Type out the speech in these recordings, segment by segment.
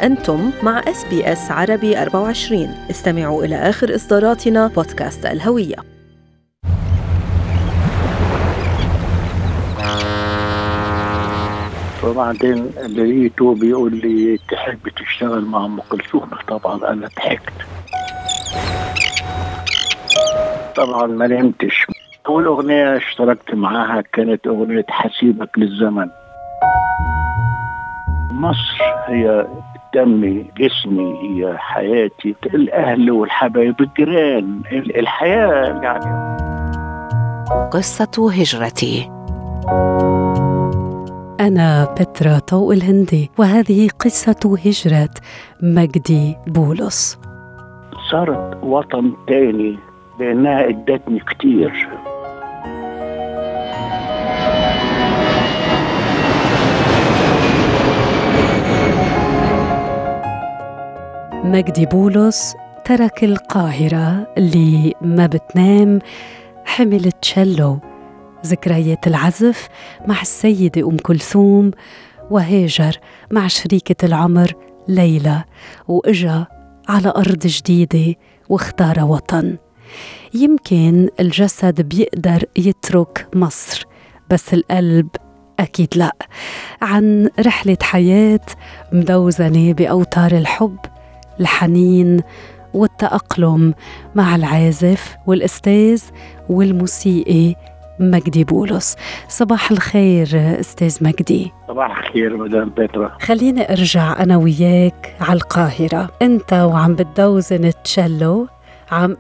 أنتم مع اس بي اس عربي 24 استمعوا إلى آخر إصداراتنا بودكاست الهوية فبعدين لقيته بيقول لي تحب تشتغل مع ام كلثوم طبعا انا ضحكت طبعا ما نمتش اول اغنيه اشتركت معاها كانت اغنيه حسيبك للزمن مصر هي دمي جسمي هي حياتي الاهل والحبايب الجيران الحياه يعني قصة هجرتي أنا بترا طوق الهندي وهذه قصة هجرة مجدي بولس صارت وطن تاني لانها ادتني كتير مجدي بولس ترك القاهرة اللي ما بتنام حمل تشيلو ذكريات العزف مع السيدة أم كلثوم وهاجر مع شريكة العمر ليلى وإجا على أرض جديدة واختار وطن يمكن الجسد بيقدر يترك مصر بس القلب أكيد لا عن رحلة حياة مدوزنة بأوتار الحب الحنين والتأقلم مع العازف والأستاذ والموسيقي مجدي بولس صباح الخير أستاذ مجدي صباح الخير مدام بترا خليني أرجع أنا وياك على القاهرة أنت وعم بتدوزن تشيلو عام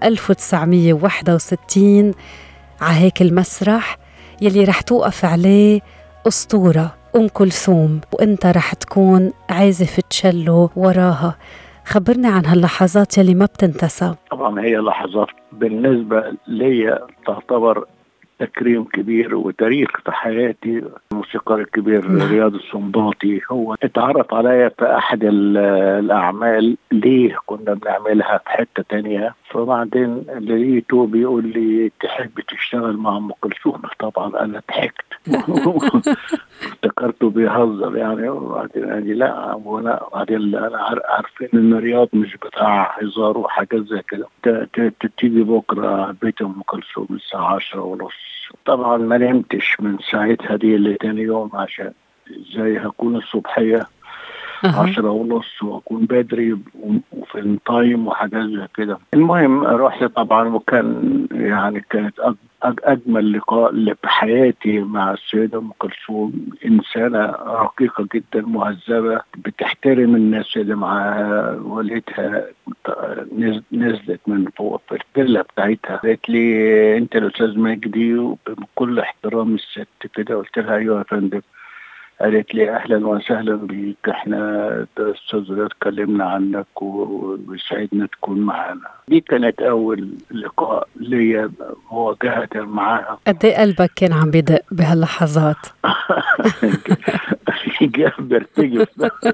1961 على هيك المسرح يلي رح توقف عليه أسطورة أم كلثوم وأنت رح تكون عازف تشيلو وراها خبرني عن هاللحظات يلي ما بتنتسى طبعا هي لحظات بالنسبه لي تعتبر تكريم كبير وتاريخ في حياتي الموسيقار الكبير نعم. رياض السنباطي هو اتعرف عليا في احد ال- الاعمال ليه كنا بنعملها في حته تانية فبعدين لقيته بيقول لي تحب تشتغل مع ام كلثوم طبعا انا ضحكت افتكرته بيهزر يعني وبعدين قال لي لا وانا بعدين انا عار- عارفين ان رياض مش بتاع هزار وحاجات زي كده ت- ت- ت- تيجي بكره بيت ام كلثوم الساعه 10 ونص طبعا ما نمتش من ساعتها دي لتاني يوم عشان ازاي هكون الصبحيه أها. عشرة ونص واكون بدري و- وفي التايم وحاجات زي كده المهم رحت طبعا وكان يعني كانت أج أج اجمل لقاء اللي في حياتي مع السيده ام كلثوم انسانه رقيقه جدا مهذبه بتحترم الناس اللي معاها والدتها نز- نزلت من فوق في الفيلا بتاعتها قالت لي انت الاستاذ مجدي وبكل احترام الست كده قلت لها ايوه يا فندم قالت لي اهلا وسهلا بيك احنا ده استاذ رياض اتكلمنا عنك و- ويسعدنا تكون معانا دي كانت اول لقاء ليا مواجهه معاها قد ايه قلبك كان عم بدق بهاللحظات جاب برتجف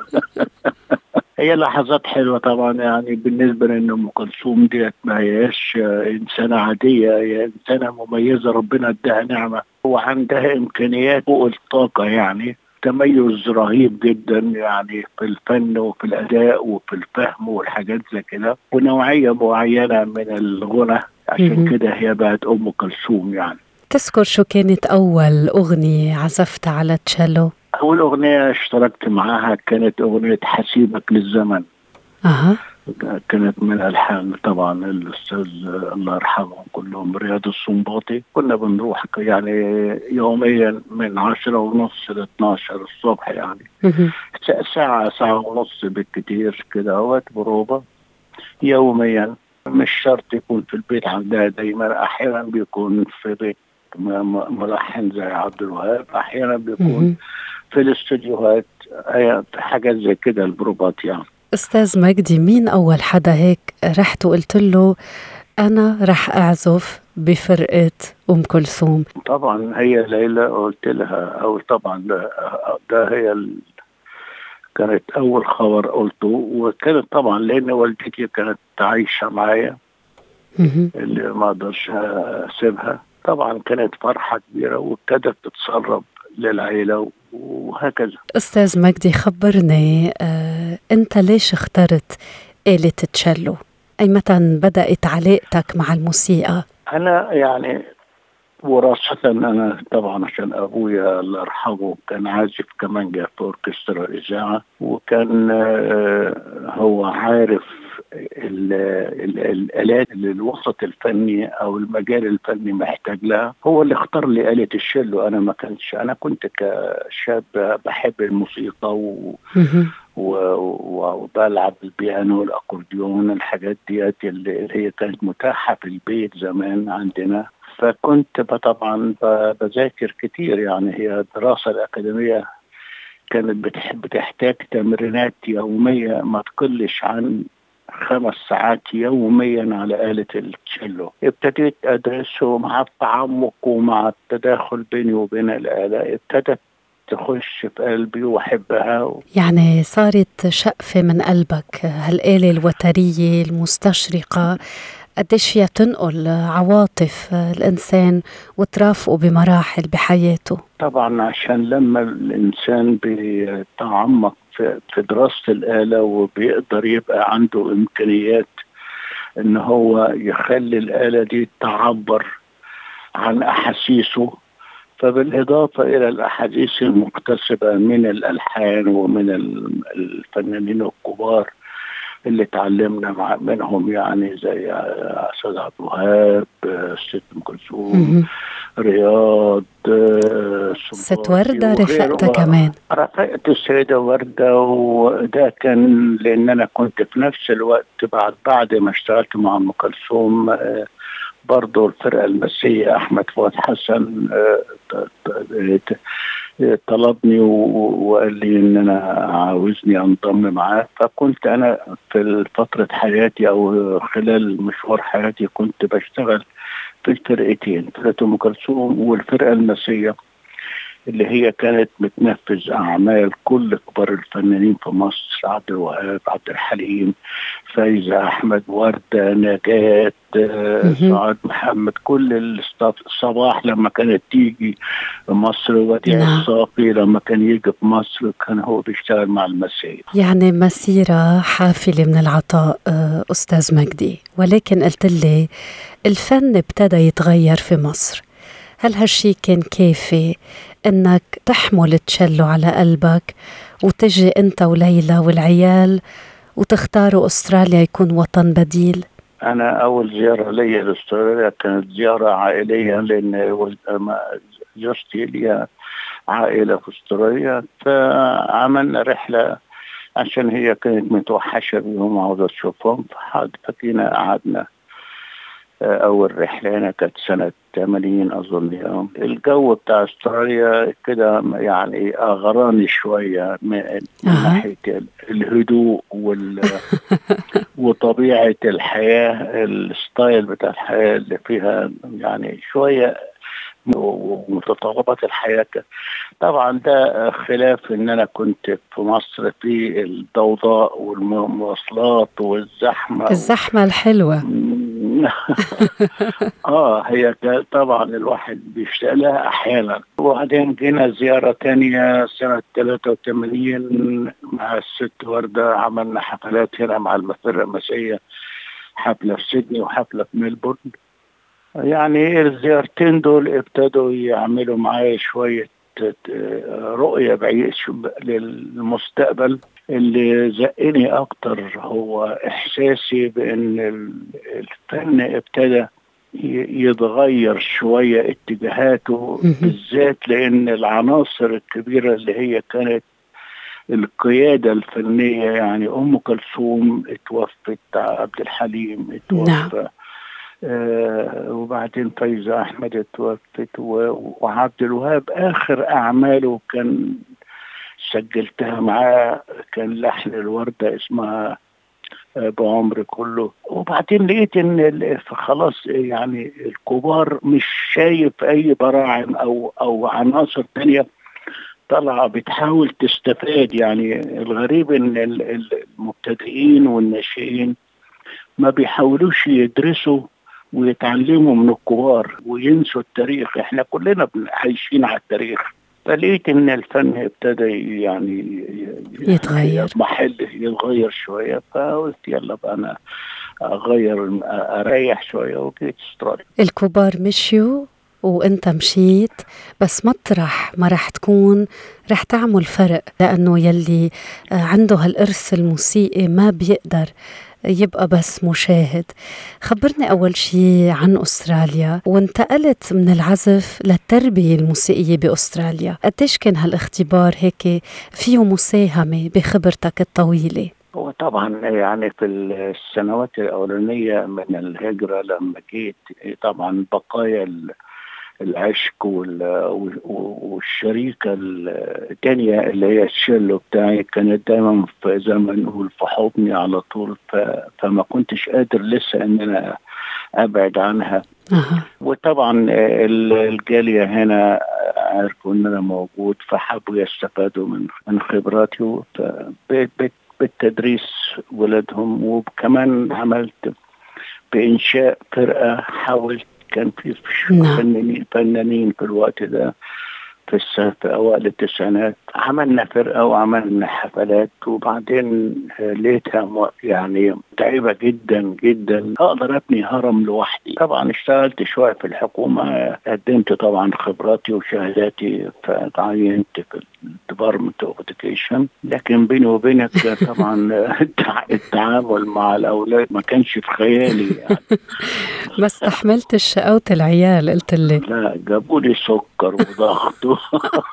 هي لحظات حلوه طبعا يعني بالنسبه لان ام كلثوم ديت ما هياش انسانه عاديه هي انسانه مميزه ربنا اداها نعمه وعندها امكانيات فوق الطاقه يعني تميز رهيب جدا يعني في الفن وفي الاداء وفي الفهم والحاجات زي كده ونوعيه معينه من الغنى عشان مهم. كده هي بقت ام كلثوم يعني تذكر شو كانت أول أغنية عزفتها على تشيلو؟ أول أغنية اشتركت معاها كانت أغنية حسيبك للزمن أها كانت من ألحان طبعا الأستاذ الله يرحمهم كلهم رياض السنباطي كنا بنروح يعني يوميا من عشرة ونص ل 12 الصبح يعني مهم. ساعة ساعة ونص بالكتير كده اهوت بروبة يوميا مش شرط يكون في البيت عندها دايما أحيانا بيكون في بيت م- م- ملحن زي عبد الوهاب أحيانا بيكون مهم. في الاستوديوهات هي حاجات زي كده البروبات يعني أستاذ مجدي مين أول حدا هيك رحت وقلت له أنا رح أعزف بفرقة أم كلثوم طبعا هي ليلى قلت لها أو طبعا ده, ده هي ال... كانت أول خبر قلته وكانت طبعا لأن والدتي كانت عايشة معايا مهم. اللي ما اقدرش اسيبها طبعا كانت فرحه كبيره وابتدت تتسرب للعيله وهكذا استاذ مجدي خبرني آه، انت ليش اخترت آلة تشيلو؟ أي متى بدأت علاقتك مع الموسيقى؟ أنا يعني وراثة أنا طبعا عشان أبويا الله يرحمه كان عازف كمانجا في أوركسترا الإذاعة وكان آه، هو عارف الآلات اللي الوسط الفني أو المجال الفني محتاج لها هو اللي اختار لي آلة الشلو أنا ما كنتش أنا كنت كشاب بحب الموسيقى و وبلعب البيانو والاكورديون الحاجات ديت اللي هي كانت متاحه في البيت زمان عندنا فكنت طبعا بذاكر كتير يعني هي الدراسه الاكاديميه كانت بتحب تحتاج تمرينات يوميه ما تقلش عن خمس ساعات يوميا على آلة التشيلو ابتديت أدرسه مع التعمق ومع التداخل بيني وبين الآلة ابتدت تخش في قلبي واحبها يعني صارت شقفه من قلبك هالآلة الوترية المستشرقة قديش فيها تنقل عواطف الإنسان وترافقه بمراحل بحياته طبعا عشان لما الإنسان بيتعمق في دراسة الآلة وبيقدر يبقى عنده إمكانيات إن هو يخلي الآلة دي تعبر عن أحاسيسه فبالإضافة إلى الأحاديث المكتسبة من الألحان ومن الفنانين الكبار اللي تعلمنا مع منهم يعني زي استاذ عبد الوهاب ست ام كلثوم رياض ست ورده رفقتها كمان رفقت السيده ورده وده كان لان انا كنت في نفس الوقت بعد بعد ما اشتغلت مع ام كلثوم برضه الفرقه المسيه احمد فؤاد حسن طلبني وقال لي ان انا عاوزني انضم معاه فكنت انا في فتره حياتي او خلال مشوار حياتي كنت بشتغل في الفرقتين فرقه ام كلثوم والفرقه المسيه اللي هي كانت بتنفذ اعمال كل كبار الفنانين في مصر عبد الوهاب عبد الحليم فايزه احمد ورده نجاه سعاد محمد كل الستاف صباح لما كانت تيجي مصر وديع نعم. الصافي لما كان يجي في مصر كان هو بيشتغل مع المسيح يعني مسيرة حافلة من العطاء آه، أستاذ مجدي ولكن قلت لي الفن ابتدى يتغير في مصر هل هالشي كان كافي انك تحمل تشلو على قلبك وتجي انت وليلى والعيال وتختاروا استراليا يكون وطن بديل انا اول زياره لي لاستراليا كانت زياره عائليه لان زوجتي لي عائله في استراليا فعملنا رحله عشان هي كانت متوحشه بيهم عاوزه تشوفهم فكينا قعدنا اول رحله هنا كانت سنه 80 اظن يعني. الجو بتاع استراليا كده يعني اغراني شويه من ناحيه الهدوء وال وطبيعه الحياه الستايل بتاع الحياه اللي فيها يعني شويه ومتطلبات الحياه طبعا ده خلاف ان انا كنت في مصر في الضوضاء والمواصلات والزحمه الزحمه الحلوه اه هي طبعا الواحد بيشتاق لها احيانا وبعدين جينا زياره تانية سنه 83 مع الست ورده عملنا حفلات هنا مع المفرة المسيحيه حفله في سيدني وحفله في ميلبورن يعني الزيارتين دول ابتدوا يعملوا معايا شويه رؤيه بعيد للمستقبل اللي زقني اكتر هو احساسي بان الفن ابتدى يتغير شويه اتجاهاته بالذات لان العناصر الكبيره اللي هي كانت القيادة الفنية يعني أم كلثوم اتوفت عبد الحليم اتوفى نعم. آه وبعدين فايزة أحمد اتوفت وعبد الوهاب آخر أعماله كان سجلتها معاه كان لحن الوردة اسمها بعمر كله وبعدين لقيت ان خلاص يعني الكبار مش شايف اي براعم او او عناصر تانية طالعه بتحاول تستفاد يعني الغريب ان المبتدئين والناشئين ما بيحاولوش يدرسوا ويتعلموا من الكبار وينسوا التاريخ احنا كلنا عايشين على التاريخ فلقيت ان الفن ابتدى يعني يتغير. محل يتغير شويه فقلت يلا بقى انا اغير اريح شويه وجيت استراليا الكبار مشيوا وانت مشيت بس مطرح ما رح تكون رح تعمل فرق لانه يلي عنده هالارث الموسيقي ما بيقدر يبقى بس مشاهد خبرني أول شيء عن أستراليا وانتقلت من العزف للتربية الموسيقية بأستراليا قديش كان هالاختبار هيك فيه مساهمة بخبرتك الطويلة هو طبعا يعني في السنوات الأولانية من الهجرة لما جيت طبعا بقايا العشق والشريكة التانية اللي هي الشلو بتاعي كانت دايما زي ما نقول في حضني على طول فما كنتش قادر لسه ان انا ابعد عنها أه. وطبعا الجالية هنا عرفوا ان انا موجود فحبوا يستفادوا من من خبراتي بالتدريس ولادهم وكمان عملت بإنشاء فرقة حاولت كان في نعم. فنانين فنانين في الوقت ده في السنة في أوائل التسعينات عملنا فرقة وعملنا حفلات وبعدين لقيتها يعني متعبة جدا جدا أقدر أبني هرم لوحدي طبعا اشتغلت شوية في الحكومة قدمت طبعا خبراتي وشهاداتي فتعينت في الديبارتمنت اوف اديوكيشن لكن بيني وبينك طبعا التعامل مع الأولاد ما كانش في خيالي يعني ما استحملتش شقاوة العيال قلت لي لا جابوا لي سكر وضغط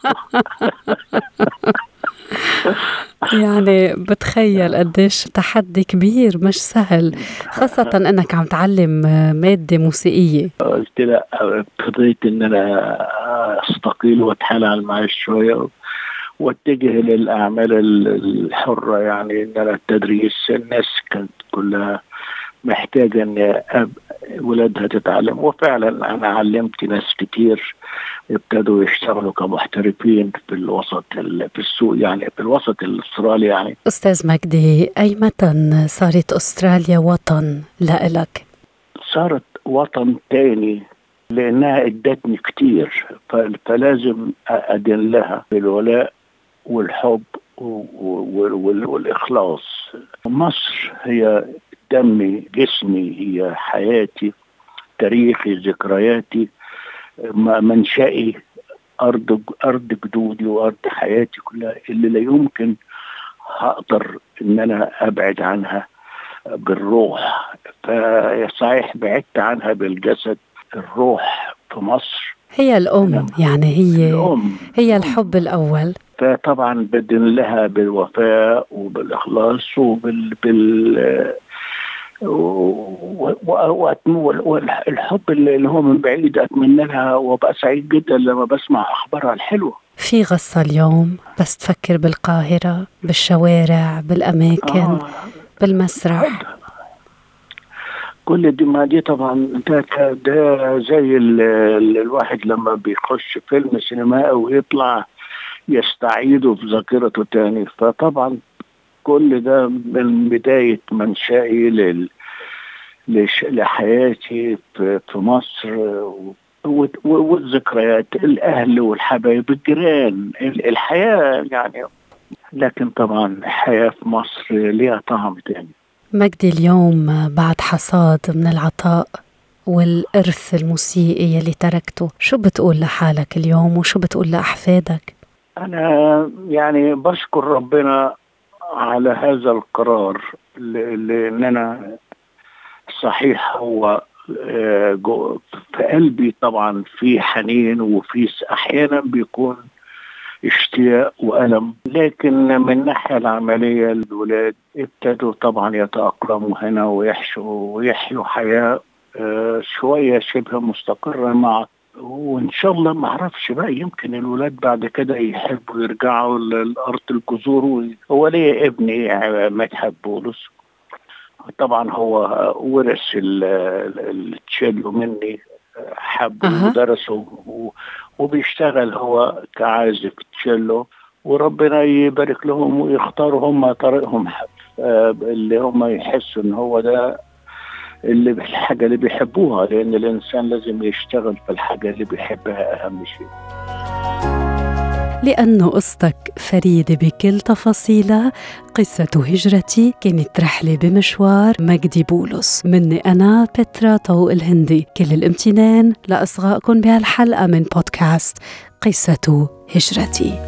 يعني بتخيل قديش تحدي كبير مش سهل خاصة انك عم تعلم مادة موسيقية قلت لا ابتديت ان انا استقيل واتحال على المعاش شوية واتجه للاعمال الحرة يعني ان انا التدريس الناس كانت كلها محتاجة ان أب ولادها تتعلم وفعلا انا علمت ناس كتير ابتدوا يشتغلوا كمحترفين في الوسط في السوق يعني في الوسط الاسترالي يعني استاذ مجدي اي متى صارت استراليا وطن لإلك؟ صارت وطن تاني لانها ادتني كتير فلازم ادين لها بالولاء والحب والاخلاص مصر هي دمي جسمي هي حياتي تاريخي ذكرياتي منشأي أرض أرض جدودي وأرض حياتي كلها اللي لا يمكن هقدر إن أنا أبعد عنها بالروح فصحيح بعدت عنها بالجسد الروح في مصر هي الأم يعني هي الأم هي الحب الأول فطبعا بدن لها بالوفاء وبالإخلاص وبال بال والحب اللي هو من بعيد اتمنى لها وابقى سعيد جدا لما بسمع اخبارها الحلوه في غصة اليوم بس تفكر بالقاهرة بالشوارع بالأماكن آه بالمسرح كل دي ما دي طبعا ده, ده زي ال الواحد لما بيخش فيلم سينمائي ويطلع يستعيده في ذاكرته تاني فطبعا كل ده من بداية منشأي لل... لش... لحياتي في, في مصر و... والذكريات الأهل والحبايب الجيران الحياة يعني لكن طبعا الحياة في مصر ليها طعم تاني مجدي اليوم بعد حصاد من العطاء والإرث الموسيقي اللي تركته شو بتقول لحالك اليوم وشو بتقول لأحفادك أنا يعني بشكر ربنا على هذا القرار لان انا صحيح هو في قلبي طبعا في حنين وفي احيانا بيكون اشتياق والم لكن من الناحيه العمليه الولاد ابتدوا طبعا يتاقلموا هنا ويحشوا ويحيوا حياه شويه شبه مستقره مع وان شاء الله ما اعرفش بقى يمكن الولاد بعد كده يحبوا يرجعوا للارض الجذور هو ليه ابني مدحت بولس طبعا هو ورث التشيلو مني حب أها. ودرسه وبيشتغل هو كعازف تشيلو وربنا يبارك لهم ويختاروا هم طريقهم اللي هم يحسوا ان هو ده اللي الحاجة اللي بيحبوها لأن الإنسان لازم يشتغل في الحاجة اللي بيحبها أهم شيء لأنه قصتك فريدة بكل تفاصيلها قصة هجرتي كانت رحلة بمشوار مجدي بولس مني أنا بترا طوق الهندي كل الامتنان لإصغائكم بهالحلقة من بودكاست قصة هجرتي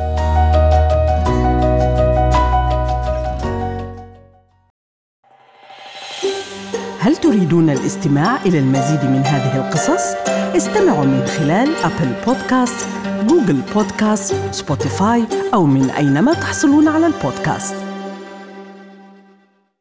هل تريدون الاستماع إلى المزيد من هذه القصص؟ استمعوا من خلال أبل بودكاست، جوجل بودكاست، سبوتيفاي أو من أينما تحصلون على البودكاست